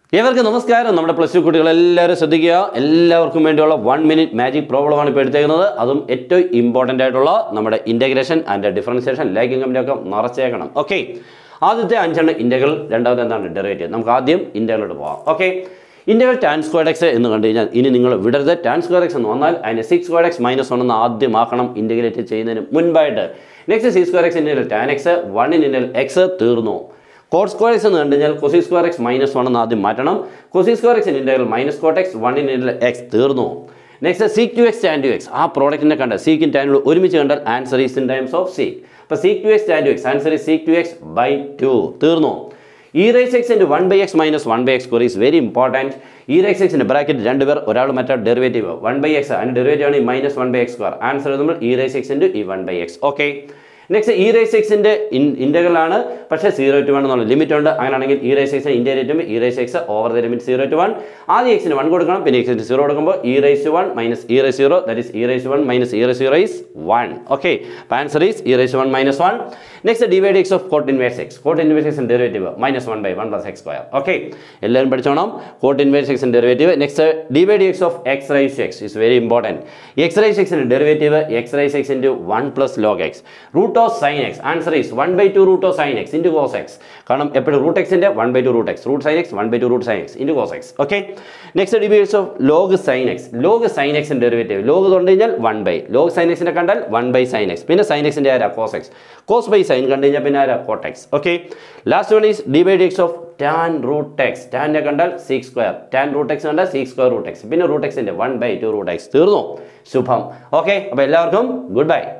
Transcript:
ഏവർക്കും നമസ്കാരം നമ്മുടെ പ്ലസ് ടു കുട്ടികൾ എല്ലാവരും ശ്രദ്ധിക്കുക എല്ലാവർക്കും വേണ്ടിയുള്ള വൺ മിനിറ്റ് മാജിക് പ്രോബ്ലമാണ് ഇപ്പോൾ എടുത്തേക്കുന്നത് അതും ഏറ്റവും ഇമ്പോർട്ടൻ്റ് ആയിട്ടുള്ള നമ്മുടെ ഇൻറ്റഗ്രേഷൻ ആൻഡ് ഡിഫറൻസിയേഷൻ ലൈക്കിംഗ് കമ്മിലൊക്കെ നിറച്ചേക്കണം ഓക്കെ ആദ്യത്തെ അഞ്ചെണ്ണം ഇൻറ്റഗ്രൽ രണ്ടാമത്തെ എന്താണ് ഡെറിവേറ്റീവ് നമുക്ക് ആദ്യം ഇൻറ്റഗ്രലോട്ട് പോകാം okay integral tan square x എന്ന് കണ്ടു കഴിഞ്ഞാൽ ഇനി നിങ്ങൾ വിടരുത് ടാൻ സ്ക്വയർ എക്സ് എന്ന് വന്നാൽ അതിനെ sec square x minus one എന്ന് ആദ്യം ആക്കണം ഇൻറ്റഗ്രേറ്റ് ചെയ്യുന്നതിന് മുൻപായിട്ട് next C square x integral tan x one integral x തീർന്നു കോട്ട് സ്ക്വയർ എക്സ് എന്ന് കണ്ടു കഴിഞ്ഞാൽ cosec square x minus one എന്ന് ആദ്യം മാറ്റണം cosec square x integral minus cot x one integral x തീർന്നു next sec two x tan two x ആ പ്രോഡക്റ്റിനെ കണ്ട സീക്കും ടാനും ഒരുമിച്ച് കണ്ടാൽ answer is in times of seek അപ്പോൾ sec two x tan two x answer is sec two x by two തീർന്നു e raise x into one by x minus one by x square is very important e raise എക്സിൻ്റെ bracket രണ്ട് പേർ ഒരാൾ മറ്റേ derivative one by x അതിൻ്റെ derivative ആണ് ഈ minus one by x square answer നമ്മൾ ഇ റൈസ് എക്സ് ഇൻറ്റു ഈ one by x okay next e raise എക്സിൻ്റെ ഇൻറ്റഗ്രൽ ആണ് പക്ഷേ സീറോ ടു വൺ എന്നുള്ള ലിമിറ്റ് ഉണ്ട് അങ്ങനെയാണെങ്കിൽ ഇ റൈസ് എക്സ് ഇന്ത്യ റേറ്റും e raise x over the limit zero to one ആദ്യം എക്സിന് വൺ കൊടുക്കണം പിന്നെ എക്സിന് സീറോ കൊടുക്കുമ്പോൾ e raise one minus e raise zero that is e raise one minus e raise zero is one okay answer is e raise one minus one next divide x of cot inverse x cot inverse x derivative minus one by one plus x square okay എല്ലാവരും പഠിച്ചോണം cot inverse എക്സിൻ്റെ derivative next divide x of x raise x is very important x raise എക്സിൻ്റെ derivative x raise x into one plus log x root of sine x answer is one by two root of sine x into cos x കാരണം എപ്പോഴും root എക്സിൻ്റെ one by two root x root sine x one by two root sine x into cos x okay next divides of log sine x log sine എക്സിൻ്റെ derivative log കൊണ്ട് കഴിഞ്ഞാൽ one by log sine എക്സിനെ കണ്ടാൽ one by sine x പിന്നെ sine എക്സിൻ്റെ ആരാ cos x cos by sine കണ്ടു കഴിഞ്ഞാൽ പിന്നെ ആരാ cot x okay last one is divide x of tan root x ടാൻ്റെ കണ്ടാൽ sec square tan root x കണ്ടാൽ സിക്സ് സ്ക്വയർ റൂട്ട് എക്സ് പിന്നെ റൂട്ട് എക്സിൻ്റെ one by two root x തീർന്നു ശുഭം ഓക്കെ അപ്പോൾ എല്ലാവർക്കും ഗുഡ് ബൈ